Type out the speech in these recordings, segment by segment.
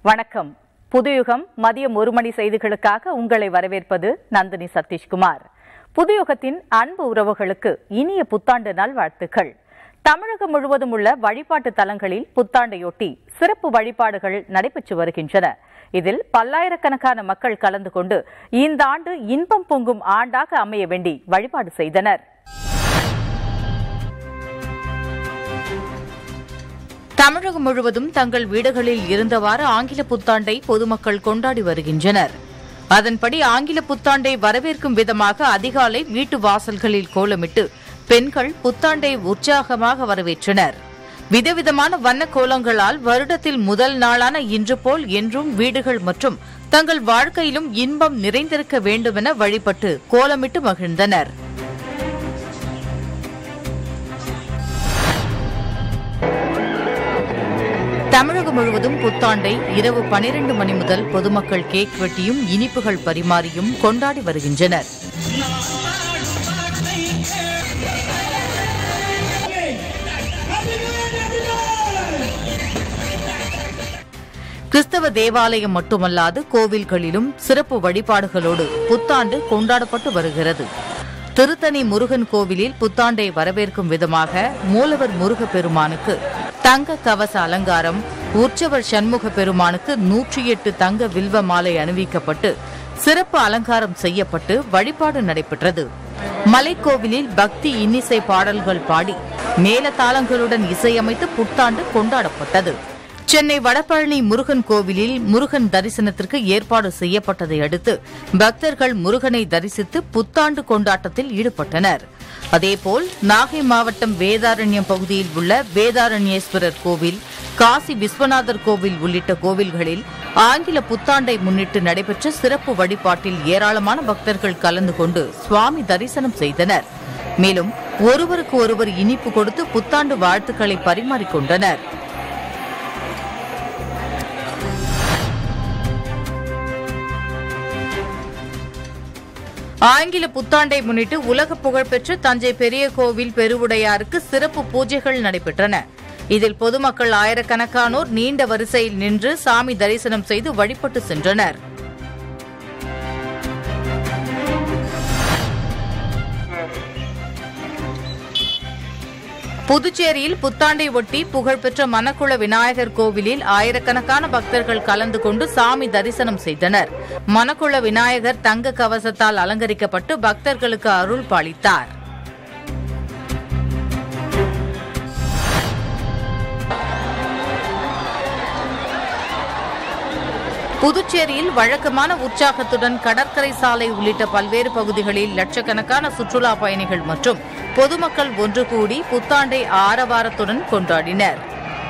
வணக்கம் புதுயுகம் மதியம் ஒரு மணி செய்திகளுக்காக உங்களை வரவேற்பது நந்தினி சதீஷ்குமார் புதுயுகத்தின் அன்பு உறவுகளுக்கு இனிய புத்தாண்டு நல்வாழ்த்துக்கள் தமிழகம் முழுவதும் உள்ள வழிபாட்டு தலங்களில் புத்தாண்டையொட்டி சிறப்பு வழிபாடுகள் நடைபெற்று வருகின்றன இதில் பல்லாயிரக்கணக்கான மக்கள் கலந்து கொண்டு இந்த ஆண்டு இன்பம் பொங்கும் ஆண்டாக அமைய வேண்டி வழிபாடு செய்தனர் தமிழகம் முழுவதும் தங்கள் வீடுகளில் இருந்தவாறு ஆங்கில புத்தாண்டை பொதுமக்கள் கொண்டாடி வருகின்றனர் அதன்படி ஆங்கில புத்தாண்டை வரவேற்கும் விதமாக அதிகாலை வீட்டு வாசல்களில் கோலமிட்டு பெண்கள் புத்தாண்டை உற்சாகமாக வரவேற்றனர் விதவிதமான வண்ண கோலங்களால் வருடத்தில் முதல் நாளான இன்று போல் என்றும் வீடுகள் மற்றும் தங்கள் வாழ்க்கையிலும் இன்பம் நிறைந்திருக்க வேண்டுமென வழிபட்டு கோலமிட்டு மகிழ்ந்தனர் தமிழகம் முழுவதும் புத்தாண்டை இரவு பனிரெண்டு மணி முதல் பொதுமக்கள் கேக் வெட்டியும் இனிப்புகள் பரிமாறியும் கொண்டாடி வருகின்றனர் கிறிஸ்தவ தேவாலயம் மட்டுமல்லாது கோவில்களிலும் சிறப்பு வழிபாடுகளோடு புத்தாண்டு கொண்டாடப்பட்டு வருகிறது திருத்தணி முருகன் கோவிலில் புத்தாண்டை வரவேற்கும் விதமாக மூலவர் முருக பெருமானுக்கு தங்க கவச அலங்காரம் உற்சவர் சண்முக பெருமானுக்கு நூற்றி எட்டு தங்க வில்வ மாலை அணிவிக்கப்பட்டு சிறப்பு அலங்காரம் செய்யப்பட்டு வழிபாடு நடைபெற்றது மலைக்கோவிலில் பக்தி இன்னிசை பாடல்கள் பாடி மேலதாளங்களுடன் இசையமைத்து புத்தாண்டு கொண்டாடப்பட்டது சென்னை வடபழனி முருகன் கோவிலில் முருகன் தரிசனத்திற்கு ஏற்பாடு செய்யப்பட்டதை அடுத்து பக்தர்கள் முருகனை தரிசித்து புத்தாண்டு கொண்டாட்டத்தில் ஈடுபட்டனர் அதேபோல் நாகை மாவட்டம் வேதாரண்யம் பகுதியில் உள்ள வேதாரண்யேஸ்வரர் கோவில் காசி விஸ்வநாதர் கோவில் உள்ளிட்ட கோவில்களில் ஆங்கில புத்தாண்டை முன்னிட்டு நடைபெற்ற சிறப்பு வழிபாட்டில் ஏராளமான பக்தர்கள் கலந்து கொண்டு சுவாமி தரிசனம் செய்தனர் மேலும் ஒருவருக்கு ஒருவர் இனிப்பு கொடுத்து புத்தாண்டு வாழ்த்துக்களை பரிமாறிக்கொண்டனர் ஆங்கில புத்தாண்டை முன்னிட்டு உலக புகழ்பெற்ற தஞ்சை பெரிய கோவில் பெருவுடையாருக்கு சிறப்பு பூஜைகள் நடைபெற்றன இதில் பொதுமக்கள் ஆயிரக்கணக்கானோர் நீண்ட வரிசையில் நின்று சாமி தரிசனம் செய்து வழிபட்டு சென்றனர் புதுச்சேரியில் புத்தாண்டை ஒட்டி புகழ்பெற்ற மணக்குள விநாயகர் கோவிலில் ஆயிரக்கணக்கான பக்தர்கள் கலந்து கொண்டு சாமி தரிசனம் செய்தனர் மணக்குள விநாயகர் தங்க கவசத்தால் அலங்கரிக்கப்பட்டு பக்தர்களுக்கு அருள் பாலித்தார் புதுச்சேரியில் வழக்கமான உற்சாகத்துடன் கடற்கரை சாலை உள்ளிட்ட பல்வேறு பகுதிகளில் லட்சக்கணக்கான சுற்றுலா பயணிகள் மற்றும் பொதுமக்கள் ஒன்று கூடி புத்தாண்டை ஆரவாரத்துடன் கொண்டாடினர்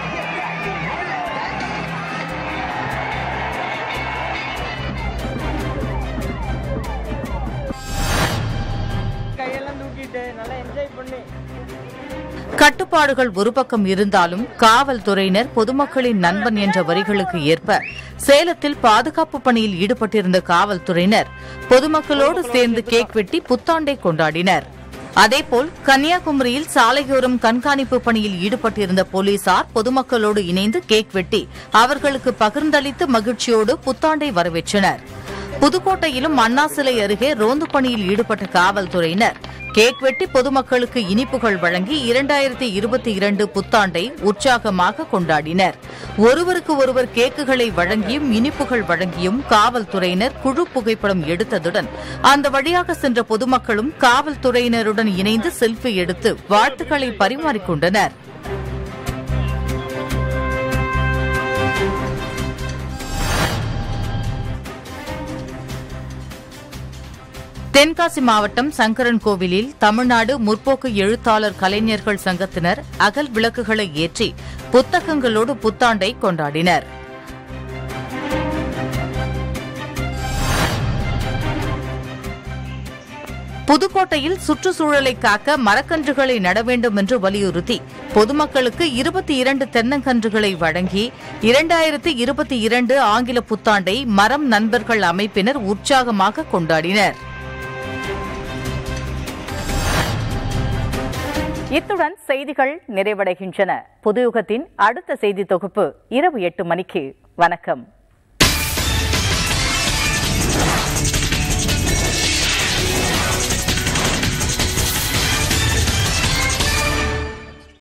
கையெல்லாம் தூக்கிட்டு நல்லா என்ஜாய் பண்ணு கட்டுப்பாடுகள் ஒரு பக்கம் இருந்தாலும் காவல்துறையினர் பொதுமக்களின் நண்பன் என்ற வரிகளுக்கு ஏற்ப சேலத்தில் பாதுகாப்பு பணியில் ஈடுபட்டிருந்த காவல்துறையினர் பொதுமக்களோடு சேர்ந்து கேக் வெட்டி புத்தாண்டை கொண்டாடினர் அதேபோல் கன்னியாகுமரியில் சாலையோரம் கண்காணிப்பு பணியில் ஈடுபட்டிருந்த போலீசார் பொதுமக்களோடு இணைந்து கேக் வெட்டி அவர்களுக்கு பகிர்ந்தளித்து மகிழ்ச்சியோடு புத்தாண்டை வரவேற்றனர் புதுக்கோட்டையிலும் அண்ணா சிலை அருகே ரோந்து பணியில் ஈடுபட்ட காவல்துறையினர் கேக் வெட்டி பொதுமக்களுக்கு இனிப்புகள் வழங்கி இரண்டாயிரத்தி இருபத்தி இரண்டு புத்தாண்டை உற்சாகமாக கொண்டாடினர் ஒருவருக்கு ஒருவர் கேக்குகளை வழங்கியும் இனிப்புகள் வழங்கியும் காவல்துறையினர் குழு புகைப்படம் எடுத்ததுடன் அந்த வழியாக சென்ற பொதுமக்களும் காவல்துறையினருடன் இணைந்து செல்ஃபி எடுத்து வாழ்த்துக்களை பரிமாறிக்கொண்டனர் தென்காசி மாவட்டம் சங்கரன் கோவிலில் தமிழ்நாடு முற்போக்கு எழுத்தாளர் கலைஞர்கள் சங்கத்தினர் அகல் விளக்குகளை ஏற்றி புத்தகங்களோடு புத்தாண்டை கொண்டாடினர் புதுக்கோட்டையில் சுற்றுச்சூழலை காக்க மரக்கன்றுகளை நட வேண்டும் என்று வலியுறுத்தி பொதுமக்களுக்கு இருபத்தி இரண்டு தென்னங்கன்றுகளை வழங்கி இரண்டாயிரத்தி இருபத்தி இரண்டு ஆங்கில புத்தாண்டை மரம் நண்பர்கள் அமைப்பினர் உற்சாகமாக கொண்டாடினர் இத்துடன் செய்திகள் நிறைவடைகின்றன புதுயுகத்தின் அடுத்த செய்தி தொகுப்பு இரவு எட்டு மணிக்கு வணக்கம்